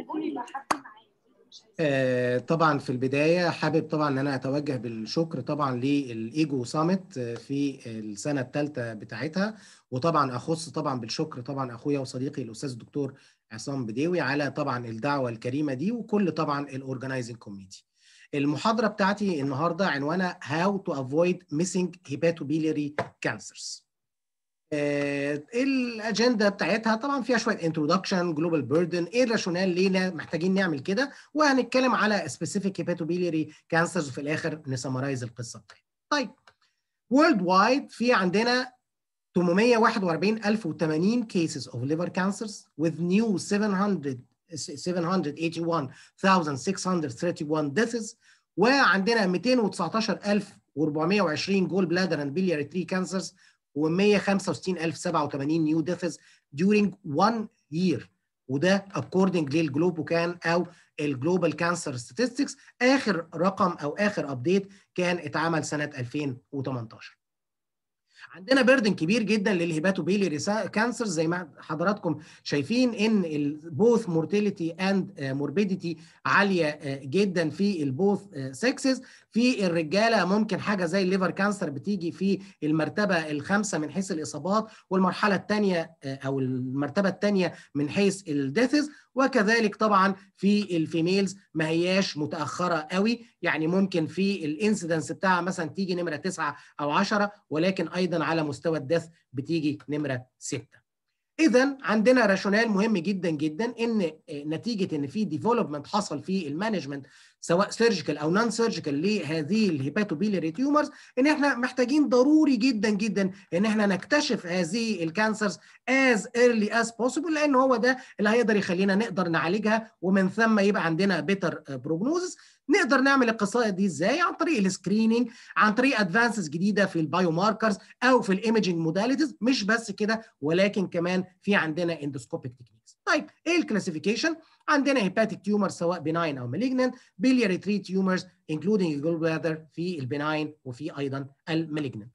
يقول يبقى حد معايا مش عايز آه، طبعا في البدايه حابب طبعا ان انا اتوجه بالشكر طبعا للايجو سامت في السنه الثالثه بتاعتها وطبعا اخص طبعا بالشكر طبعا اخويا وصديقي الاستاذ الدكتور عصام بديوي على طبعا الدعوه الكريمه دي وكل طبعا الاورجنايزنج كوميتي. المحاضره بتاعتي النهارده عنوانها How to avoid missing hepatobiliary cancers. آه، الاجنده بتاعتها طبعا فيها شويه انترودكشن جلوبال بيردن ايه الراشونال ليه محتاجين نعمل كده وهنتكلم على سبيسيفيك هيباتوبيليري كانسرز وفي الاخر نسمرايز القصه بتاعتها. طيب وورلد وايد في عندنا 841,080 cases of liver cancers with new 700 781,631 deaths وعندنا 219,420 جول بلادر and biliary tree cancers و165,087 نيو deaths during one year وده according للجلوبوكان او الجلوبال كانسر statistics اخر رقم او اخر ابديت كان اتعمل سنه 2018 عندنا بيردن كبير جدا للهيباتوبيليري كانسر زي ما حضراتكم شايفين ان البوث مورتاليتي اند موربيديتي عاليه جدا في البوث سكسز في الرجاله ممكن حاجه زي الليفر كانسر بتيجي في المرتبه الخامسه من حيث الاصابات والمرحله الثانيه او المرتبه الثانيه من حيث الديثز وكذلك طبعا في الفيميلز ما هياش متاخره قوي يعني ممكن في الانسيدنس بتاعها مثلا تيجي نمره 9 او 10 ولكن ايضا على مستوى الدث بتيجي نمره 6 اذا عندنا راشونال مهم جدا جدا ان نتيجه ان في ديفلوبمنت حصل في المانجمنت سواء سيرجيكال او نون سيرجيكال لهذه الهيباتوبيليري تيومرز ان احنا محتاجين ضروري جدا جدا ان احنا نكتشف هذه الكانسرز as early as possible لان هو ده اللي هيقدر يخلينا نقدر نعالجها ومن ثم يبقى عندنا بيتر بروجنوزس نقدر نعمل القصائد دي ازاي عن طريق السكريننج عن طريق ادفانسز جديده في البايو ماركرز او في الايمجنج موداليتيز مش بس كده ولكن كمان في عندنا اندوسكوبيك تكنيكس طيب ايه الكلاسيفيكيشن عندنا هيباتيك تيومر سواء بناين او مالجننت بيلياري تري تيومرز انكلودينج الجول بلادر في البناين وفي ايضا المالجننت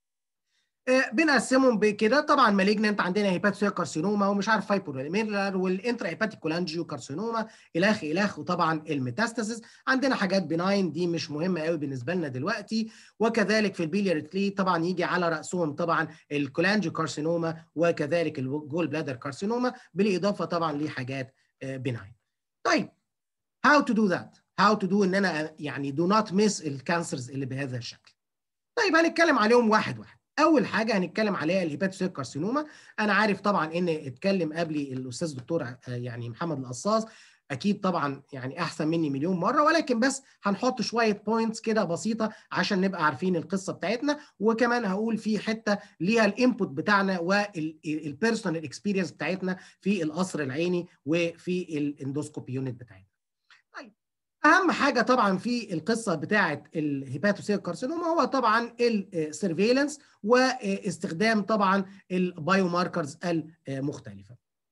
بنقسمهم بكده طبعا مالجننت عندنا هيباتوسيل كارسينوما ومش عارف فايبروليميرلر والانترا هيباتيك كولانجيو كارسينوما الخ الخ وطبعا الميتاستاسيس عندنا حاجات بناين دي مش مهمه قوي بالنسبه لنا دلوقتي وكذلك في البيلياري تري طبعا يجي على راسهم طبعا الكولانجيو كارسينوما وكذلك الجول بلادر كارسينوما بالاضافه طبعا لحاجات بناين طيب how to do that how to do ان انا يعني do not miss الكانسرز اللي بهذا الشكل طيب هنتكلم عليهم واحد واحد اول حاجه هنتكلم عليها الهيباتوسيل كارسينوما انا عارف طبعا ان اتكلم قبلي الاستاذ دكتور يعني محمد القصاص اكيد طبعا يعني احسن مني مليون مره ولكن بس هنحط شويه بوينتس كده بسيطه عشان نبقى عارفين القصه بتاعتنا وكمان هقول في حته ليها الانبوت بتاعنا والبيرسونال اكسبيرينس بتاعتنا في القصر العيني وفي الاندوسكوبي يونت بتاعتنا طيب اهم حاجه طبعا في القصه بتاعه الهيباتوسيل كارسينوما هو طبعا السيرفيلانس واستخدام طبعا البايو ماركرز المختلفه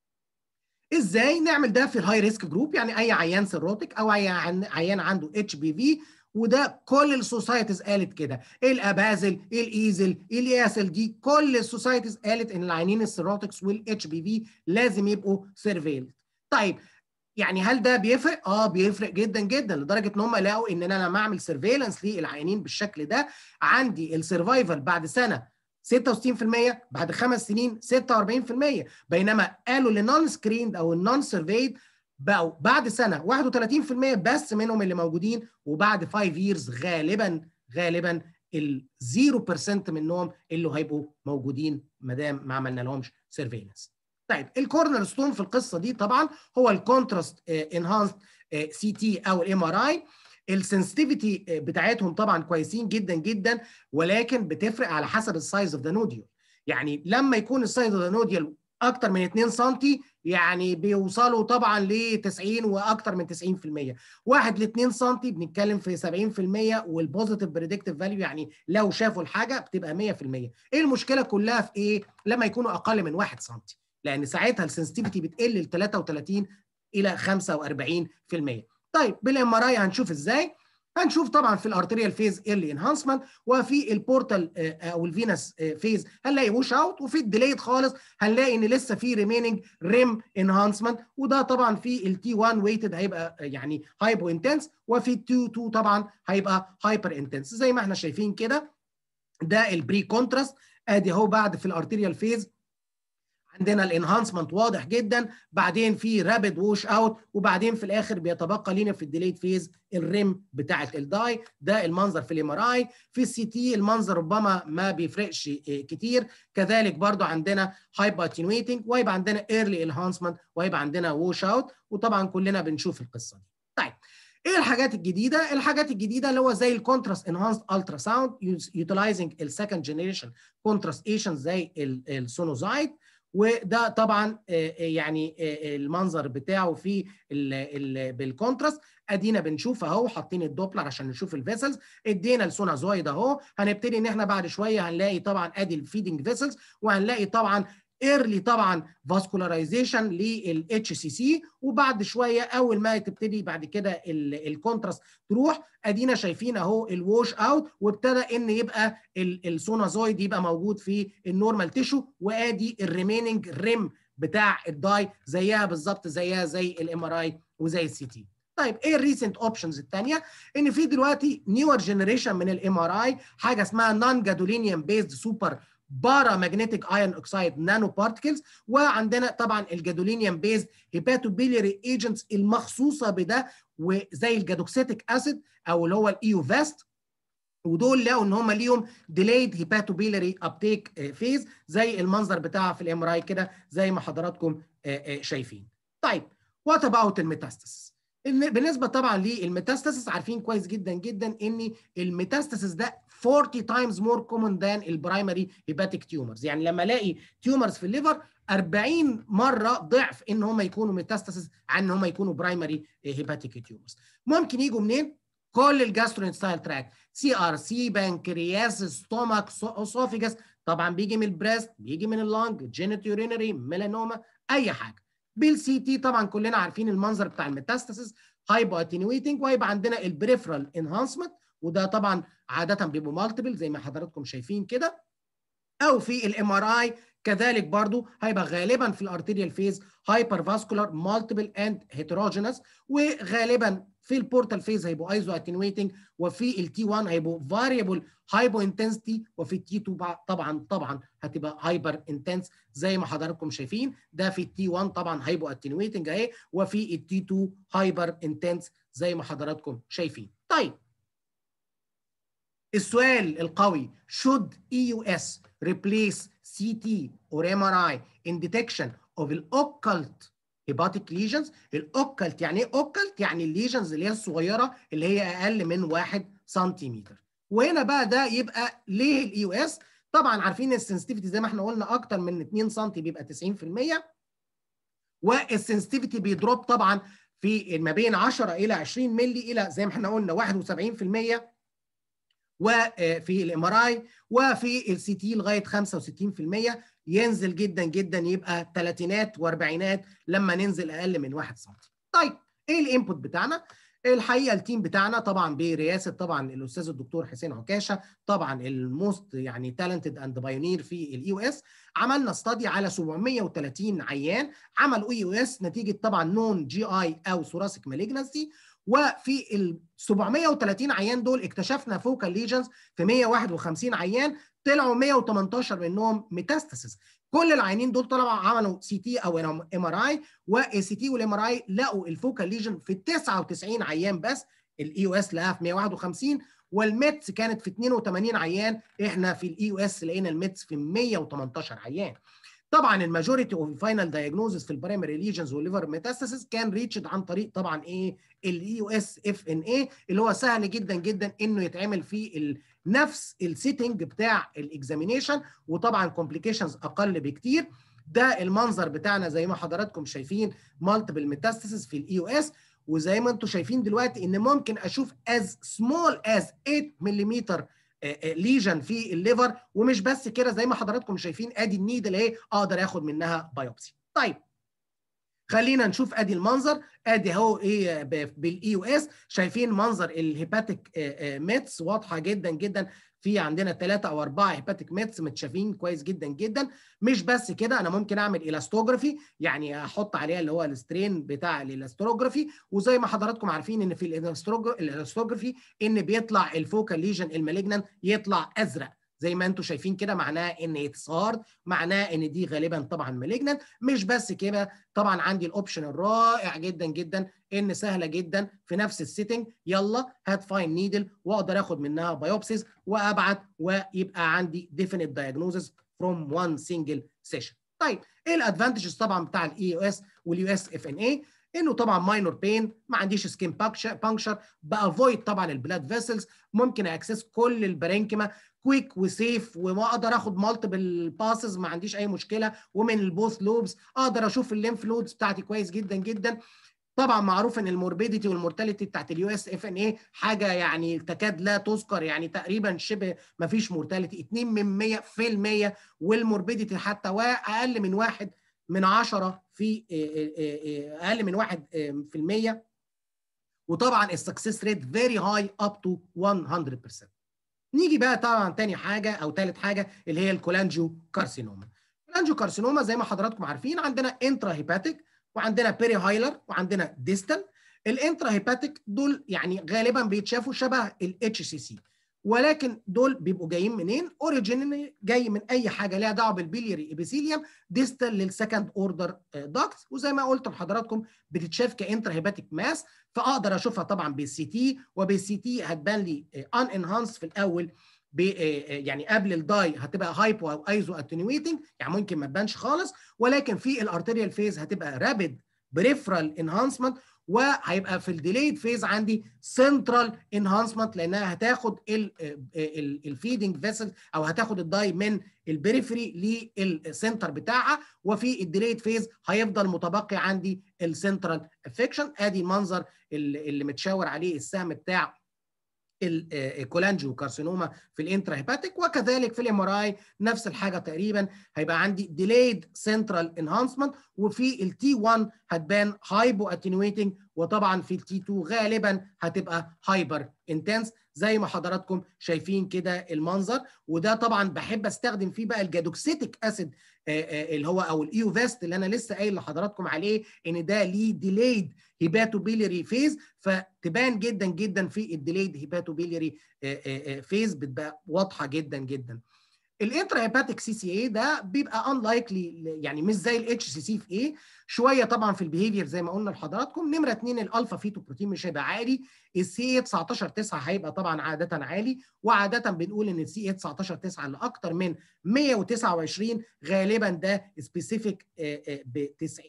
ازاي نعمل ده في الهاي ريسك جروب يعني اي عيان سيروتيك او عيان عنده اتش بي في وده كل السوسايتيز قالت كده الابازل الايزل الياسل دي كل السوسايتيز قالت ان العيانين السيروتكس والاتش بي في لازم يبقوا سيرفيلد طيب يعني هل ده بيفرق؟ اه بيفرق جدا جدا لدرجه ان هم لقوا ان انا لما اعمل سيرفيلانس للعيانين بالشكل ده عندي السرفايفل بعد سنه 66% بعد خمس سنين 46% بينما قالوا للنون سكريند او النون سيرفيد بقوا بعد سنه 31% بس منهم اللي موجودين وبعد 5 ييرز غالبا غالبا ال 0% منهم اللي هيبقوا موجودين ما دام ما عملنا لهمش سيرفيلانس. طيب الكورنر ستون في القصه دي طبعا هو الكونتراست انهانسد سي تي او الام ار اي السنسيتيفيتي بتاعتهم طبعا كويسين جدا جدا ولكن بتفرق على حسب السايز اوف ذا نوديول يعني لما يكون السايز اوف ذا نوديول اكتر من 2 سم يعني بيوصلوا طبعا ل 90 واكتر من 90% واحد ل 2 سم بنتكلم في 70% والبوزيتيف بريدكتيف فاليو يعني لو شافوا الحاجه بتبقى 100% ايه المشكله كلها في ايه لما يكونوا اقل من 1 سم لان ساعتها السنسيتيفيتي بتقل ل 33 الى 45% طيب بالام ار اي هنشوف ازاي هنشوف طبعا في الارتريال فيز ايرلي انهانسمنت وفي البورتال او الفينس فيز هنلاقي ووش اوت وفي الديليد خالص هنلاقي ان لسه في ريميننج ريم انهانسمنت وده طبعا في التي 1 ويتد هيبقى يعني هايبو انتنس وفي التي 2 طبعا هيبقى هايبر انتنس زي ما احنا شايفين كده ده البري كونتراست ادي اهو بعد في الارتريال فيز عندنا الانهانسمنت واضح جدا بعدين في رابid ووش اوت وبعدين في الاخر بيتبقى لينا في الديليد فيز الريم بتاعه الداي ده المنظر في الام ار اي في السي تي المنظر ربما ما بيفرقش كتير كذلك برضو عندنا هايبر اتنويتنج وهيبقى عندنا ايرلي انهانسمنت وهيبقى عندنا ووش اوت وطبعا كلنا بنشوف القصه دي طيب ايه الحاجات الجديده؟ الحاجات الجديده اللي هو زي الكونتراست انهانسد الترا ساوند يوتيلايزنج السكند جنريشن كونتراست ايشن زي السونوزايد وده طبعا يعني المنظر بتاعه في بالكونتراست ادينا بنشوف اهو حاطين الدوبلر عشان نشوف الفيسلز ادينا السونازويد اهو هنبتدي ان احنا بعد شويه هنلاقي طبعا ادي الفيدنج فيسلز وهنلاقي طبعا ايرلي طبعا فاسكولاريزيشن للاتش سي سي وبعد شويه اول ما تبتدي بعد كده الكونتراست تروح ادينا شايفين اهو الووش اوت وابتدى ان يبقى السونازويد يبقى موجود في النورمال تيشو وادي الريميننج ريم بتاع الداي زيها بالظبط زيها زي الام ار اي وزي السي تي طيب ايه الريسنت اوبشنز الثانيه ان في دلوقتي نيور جنريشن من الام ار اي حاجه اسمها نون جادولينيوم بيزد سوبر بارا ماجنتيك ايون اوكسايد نانو بارتكلز وعندنا طبعا الجادولينيوم بيز هيباتوبيليري ايجنتس المخصوصه بده وزي الجادوكسيتيك اسيد او اللي هو الايو فاست ودول لقوا ان هم ليهم ديليد هيباتوبيلاري ابتيك فيز زي المنظر بتاعها في الام ار كده زي ما حضراتكم شايفين. طيب وات اباوت الميتاستاسيس؟ بالنسبه طبعا للميتاستاسيس عارفين كويس جدا جدا ان الميتاستاسيس ده 40 times more common than البرايمري هيباتيك تيومرز يعني لما الاقي تيومرز في الليفر 40 مره ضعف ان هم يكونوا ميتاستاسيس عن ان هم يكونوا برايمري هيباتيك تيومرز ممكن يجوا منين كل الجاستروانتستايل تراك سي ار سي بانكرياس ستومك اسوفيجاس طبعا بيجي من البريست بيجي من اللونج جينيتورينري ميلانوما اي حاجه بالسي تي طبعا كلنا عارفين المنظر بتاع الميتاستاسيس هايبو اتنيويتنج وهيبقى عندنا البريفرال انهانسمنت وده طبعا عاده بيبقوا مالتيبل زي ما حضراتكم شايفين كده او في الام ار اي كذلك برضو هيبقى غالبا في الارتيريال فيز هايبر فاسكولار مالتيبل اند هيتروجينس وغالبا في البورتال فيز هيبقوا ايزو اتنويتنج وفي التي 1 هيبقوا فاريبل هايبو انتنسيتي وفي التي 2 طبعا طبعا هتبقى هايبر انتنس زي ما حضراتكم شايفين ده في التي 1 طبعا هيبقوا اتنويتنج اهي وفي التي 2 هايبر انتنس زي ما حضراتكم شايفين طيب السؤال القوي should EUS replace CT or MRI in detection of occult hepatic lesions الاوكلت يعني ايه اوكلت يعني الليجنز اللي هي الصغيره اللي هي اقل من 1 سنتيمتر وهنا بقى ده يبقى ليه الاي اس طبعا عارفين السنسيتيفيتي زي ما احنا قلنا اكتر من 2 سم بيبقى 90% والسنسيتيفيتي بيدروب طبعا في ما بين 10 الى 20 مللي الى زي ما احنا قلنا 71% وفي الام ار اي وفي السي تي لغايه 65% ينزل جدا جدا يبقى ثلاثينات واربعينات لما ننزل اقل من 1 سم. طيب ايه الانبوت بتاعنا؟ الحقيقه التيم بتاعنا طبعا برئاسه طبعا الاستاذ الدكتور حسين عكاشه طبعا الموست يعني تالنتد اند بايونير في الاي او اس عملنا استادي على 730 عيان عملوا اي او اس نتيجه طبعا نون جي اي او ثوراسيك مالجنسي وفي ال 730 عيان دول اكتشفنا فوكال ليجنز في 151 عيان طلعوا 118 منهم ميتاستاسيس كل العيانين دول طلعوا عملوا سي تي او ام ار اي والسي تي والام ار اي لقوا الفوكال ليجن في 99 عيان بس الاي او اس لقاها في 151 والميتس كانت في 82 عيان احنا في الاي او اس لقينا الميتس في 118 عيان طبعا الماجوريتي اوف فاينل دايجنوزس في البرايمري ليجنز والليفر ميتاستاسيس كان ريتشد عن طريق طبعا ايه الاي او اس اف ان اي اللي هو سهل جدا جدا انه يتعمل في نفس السيتنج بتاع الاكزامينيشن وطبعا كومبليكيشنز اقل بكتير ده المنظر بتاعنا زي ما حضراتكم شايفين مالتيبل ميتاستاسيس في الاي او اس وزي ما انتم شايفين دلوقتي ان ممكن اشوف از سمول از 8 ملم ليجن في الليفر ومش بس كده زي ما حضراتكم شايفين ادي النيدل اهي اقدر اخد منها بايوبسي. طيب خلينا نشوف ادي المنظر ادي اهو ايه بالاي يو اس شايفين منظر الهيباتيك ميتس واضحه جدا جدا في عندنا ثلاثة او اربعة هيباتيك ميتس متشافين كويس جدا جدا مش بس كده انا ممكن اعمل الاستوجرافي يعني احط عليها اللي هو السترين بتاع الاستوجرافي وزي ما حضراتكم عارفين ان في الاستوجرافي ان بيطلع الفوكال ليجن المالجنان يطلع ازرق زي ما انتم شايفين كده معناه ان اتس هارد معناه ان دي غالبا طبعا مالجنان مش بس كده طبعا عندي الاوبشن الرائع جدا جدا ان سهله جدا في نفس السيتنج يلا هات فاين نيدل واقدر اخد منها بايوبسيز وابعت ويبقى عندي ديفينيت دايجنوزس فروم وان سنجل سيشن طيب ايه الادفانتجز طبعا بتاع الاي او اس واليو اس اف ان اي انه طبعا ماينور بين ما عنديش سكين بانكشر بافويد طبعا البلاد فيسلز ممكن اكسس كل البرينكما كويك وسيف واقدر اخد مالتيبل باسز ما عنديش اي مشكله ومن البوث لوبز اقدر اشوف الليمف لودز بتاعتي كويس جدا جدا طبعا معروف ان الموربيديتي والمورتاليتي بتاعت اليو اس اف ان اي حاجه يعني تكاد لا تذكر يعني تقريبا شبه ما فيش مورتاليتي 2 من 100% والموربيديتي حتى اقل من واحد من 10 في اقل من 1 في المية وطبعا السكسس ريت فيري هاي اب تو 100% نيجي بقى طبعا تاني حاجه او ثالث حاجه اللي هي الكولانجيو كارسينوما الكولانجيو كارسينوما زي ما حضراتكم عارفين عندنا انترا هيباتيك وعندنا بيري هايلر وعندنا ديستال الانترا هيباتيك دول يعني غالبا بيتشافوا شبه الاتش سي سي ولكن دول بيبقوا جايين منين؟ اوريجين جاي من اي حاجه ليها دعوه بالبيلياري ابيثيليوم ديستال للسكند اوردر داكت وزي ما قلت لحضراتكم بتتشاف كانترا هيباتيك ماس فاقدر اشوفها طبعا بالسي تي وبالسي تي هتبان لي ان انهانس في الاول يعني قبل الداي هتبقى هايبو او ايزو اتنيويتنج يعني ممكن ما تبانش خالص ولكن في الارتيريال فيز هتبقى رابيد بريفرال انهانسمنت وهيبقى في الديليد فيز عندي سنترال انهانسمنت لانها هتاخد الفيدنج فيسل او هتاخد الداي من البريفري للسنتر بتاعها وفي الديليد فيز هيفضل متبقي عندي السنترال افكشن ادي المنظر اللي متشاور عليه السهم بتاع الكولانجيو كارسينوما في الانترا هيباتيك وكذلك في الام ار اي نفس الحاجه تقريبا هيبقى عندي ديليد سنترال انهانسمنت وفي التي 1 هتبان هايبو اتنيويتنج وطبعا في التي 2 غالبا هتبقى هايبر انتنس زي ما حضراتكم شايفين كده المنظر وده طبعا بحب استخدم فيه بقى الجادوكسيتيك اسيد اللي هو او الايو فيست اللي انا لسه قايل لحضراتكم عليه ان ده ليه ديليد هيباتوبيليري فيز فتبان جدا جدا في الديليد هيباتوبيليري فيز بتبقى واضحه جدا جدا الانترا هيباتيك سي سي اي ده بيبقى انلايكلي يعني مش زي الاتش سي سي في ايه شويه طبعا في البيهيفير زي ما قلنا لحضراتكم نمره اثنين الالفا فيتو بروتين مش هيبقى عالي السي اي 19 9 هيبقى طبعا عاده عالي وعاده بنقول ان السي اي 19 9 اللي اكتر من 129 غالبا ده سبيسيفيك ب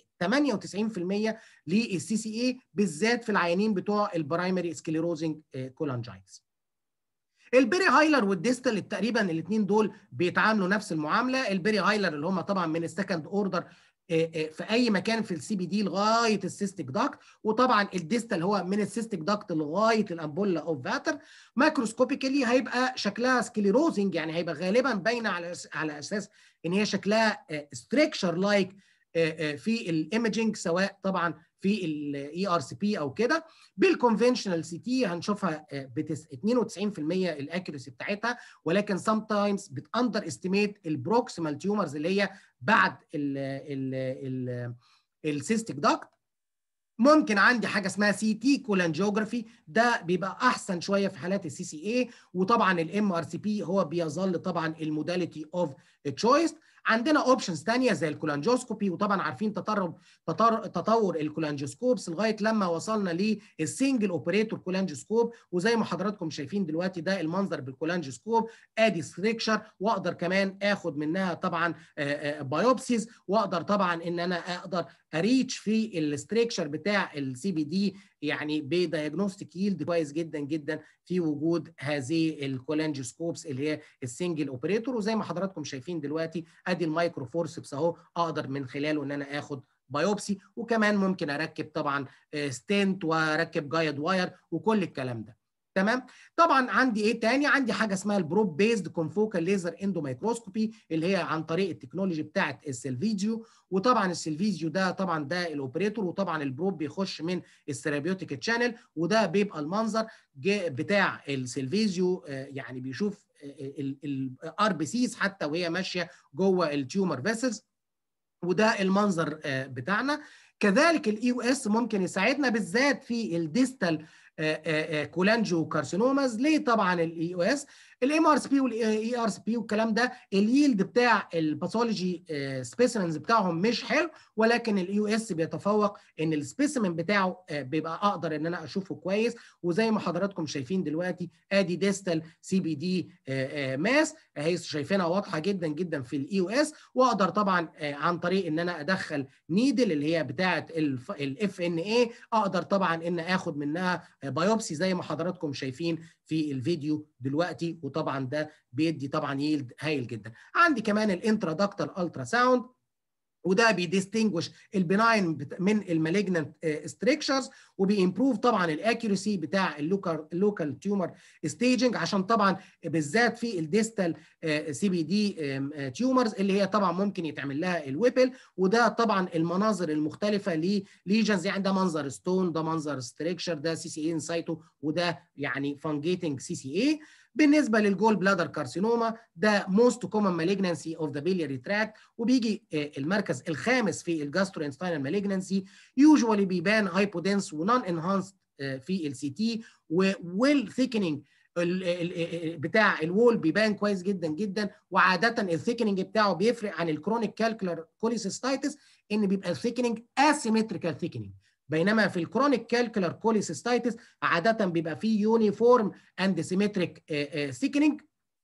98% للسي سي اي بالذات في العيانين بتوع البرايمري سكليروزنج كولانجايتس البيري هايلر والديستال تقريبا الاثنين دول بيتعاملوا نفس المعامله البيري هايلر اللي هم طبعا من السكند اوردر في اي مكان في السي بي دي لغايه السيستيك داكت وطبعا الديستال هو من السيستيك داكت لغايه الامبولا اوف فاتر ماكروسكوبيكالي هيبقى شكلها سكليروزنج يعني هيبقى غالبا باينه على على اساس ان هي شكلها ستريكشر لايك في الايمجنج سواء طبعا في الاي ار سي بي او كده بالكونفنشنال سي تي هنشوفها ب 92% الاكيرسي بتاعتها ولكن سام تايمز بتاندر استيميت البروكسيمال تيومرز اللي هي بعد السيستيك داكت ممكن عندي حاجه اسمها سي تي كولانجيوجرافي ده بيبقى احسن شويه في حالات السي سي اي وطبعا الام ار سي بي هو بيظل طبعا الموداليتي اوف تشويس عندنا اوبشنز ثانيه زي الكولانجوسكوبي وطبعا عارفين تطور تطور الكولانجوسكوبس لغايه لما وصلنا للسنجل اوبريتور كولانجوسكوب وزي ما حضراتكم شايفين دلوقتي ده المنظر بالكولانجوسكوب ادي ستريكشر واقدر كمان اخد منها طبعا بايوبسيز واقدر طبعا ان انا اقدر اريتش في الستريكشر بتاع السي بي دي يعني بدايجنوستيك ييلد كويس جدا جدا في وجود هذه الكولانجوسكوبس اللي هي السنجل اوبريتور وزي ما حضراتكم شايفين دلوقتي ادي المايكرو فورسبس اهو اقدر من خلاله ان انا اخد بايوبسي وكمان ممكن اركب طبعا ستنت واركب جايد واير وكل الكلام ده تمام طبعا عندي ايه تاني عندي حاجه اسمها البروب بيزد كونفوكال ليزر اندو مايكروسكوبي اللي هي عن طريق التكنولوجي بتاعه السلفيديو وطبعا السلفيديو ده طبعا ده الاوبريتور وطبعا البروب بيخش من السيرابيوتيك تشانل وده بيبقى المنظر بتاع السلفيزيو يعني بيشوف الار بي سيز حتى وهي ماشيه جوه التيومر فيسلز وده المنظر بتاعنا كذلك الاي او اس ممكن يساعدنا بالذات في الديستال كولانجيو كارسينوماز ليه طبعا الاي او اس الام ار اس بي والاي ار اس بي والكلام ده اليلد بتاع الباثولوجي سبيسيمنز بتاعهم مش حلو ولكن الاي او اس بيتفوق ان السبيسيمن بتاعه بيبقى اقدر ان انا اشوفه كويس وزي ما حضراتكم شايفين دلوقتي ادي ديستال سي بي دي ماس اهي شايفينها واضحه جدا جدا في الاي او اس واقدر طبعا عن طريق ان انا ادخل نيدل اللي هي بتاعه الاف ان اي اقدر طبعا ان اخد منها بايوبسي زي ما حضراتكم شايفين في الفيديو دلوقتي وطبعا ده بيدي طبعا يلد هايل جدا عندي كمان الانترادكتال الترا ساوند وده بيديستنجوش البناين من المالجنانت ستريكشرز وبيمبروف طبعا الاكيورسي بتاع اللوكال اللوكال تيومر ستيجنج عشان طبعا بالذات في الديستال سي بي دي تيومرز اللي هي طبعا ممكن يتعمل لها الويبل وده طبعا المناظر المختلفه لليجنز يعني ده منظر ستون ده منظر ستريكشر ده سي سي اي انسايتو وده يعني فانجيتنج سي سي اي بالنسبه للجول بلادر كارسينوما ده موست كومن مالجنسي اوف ذا بيلياري تراكت وبيجي المركز الخامس في الجاستروانستاينال مالجنسي يوجوالي بيبان هايبودنس ونون انهانس في السي تي وويل ثيكنينج بتاع الوول بيبان كويس جدا جدا وعاده الثيكنينج بتاعه بيفرق عن الكرونيك كالكولر كوليسيستايتس ان بيبقى الثيكنينج اسيمتريكال ثيكنينج بينما في الكرونيك كالكولر كوليسيستايتس عاده بيبقى فيه يونيفورم اند سيمتريك ثيكنينج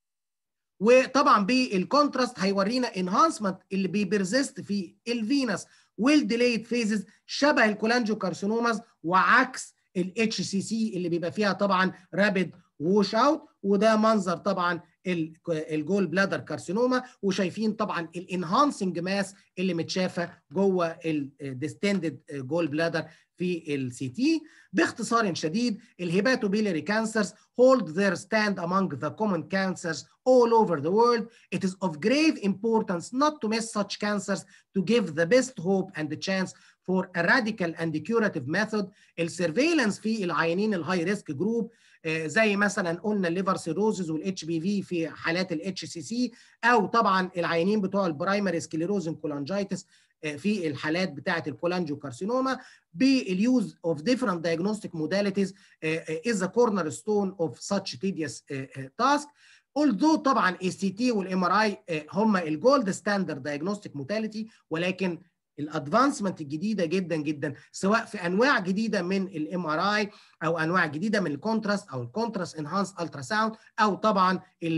وطبعا بالكونتراست هيورينا انهانسمنت اللي بيبرزست في الفينس والديليد فيزز شبه الكولانجيو كارسينوماز وعكس الاتش سي سي اللي بيبقى فيها طبعا رابيد ووش اوت وده منظر طبعا الجول بلادر كارسينوما وشايفين طبعا الانهانسنج ماس اللي متشافه جوه الديستندد جول بلادر في السي تي باختصار شديد الهيباتوبيلاري كانسرز hold their stand among the common cancers all over the world it is of grave importance not to miss such cancers to give the best hope and the chance for a radical and curative method السيرفيلانس في العيانين الهاي ريسك جروب زي مثلا قلنا الليفر سيروزز والاتش بي في في حالات الاتش سي سي او طبعا العيانين بتوع البرايمري سكليروزن كولانجايتس في الحالات بتاعه الكولانجيو كارسينوما باليوز of different diagnostic modalities is a cornerstone of such tedious task although طبعا السي تي والام ار اي هم الجولد ستاندرد دايجنوستيك موداليتي ولكن الادفانسمنت الجديده جدا جدا سواء في انواع جديده من الام ار اي او انواع جديده من الكونتراست او الكونتراست انهانس الترا ساوند او طبعا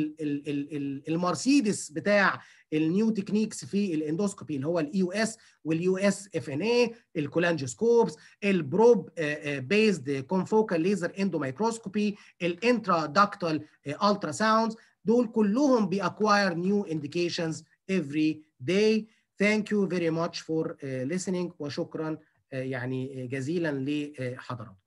المرسيدس بتاع النيو تكنيكس في الاندوسكوبي اللي هو الاي يو اس واليو اس اف ان اي الكولانجوسكوبس البروب بيزد كونفوكال ليزر اندو مايكروسكوبي الانترا داكتال الترا ساوندز دول كلهم بيأكواير نيو indications every day Thank you very much for uh, listening وشكرا uh, يعني جزيلا لحضراتكم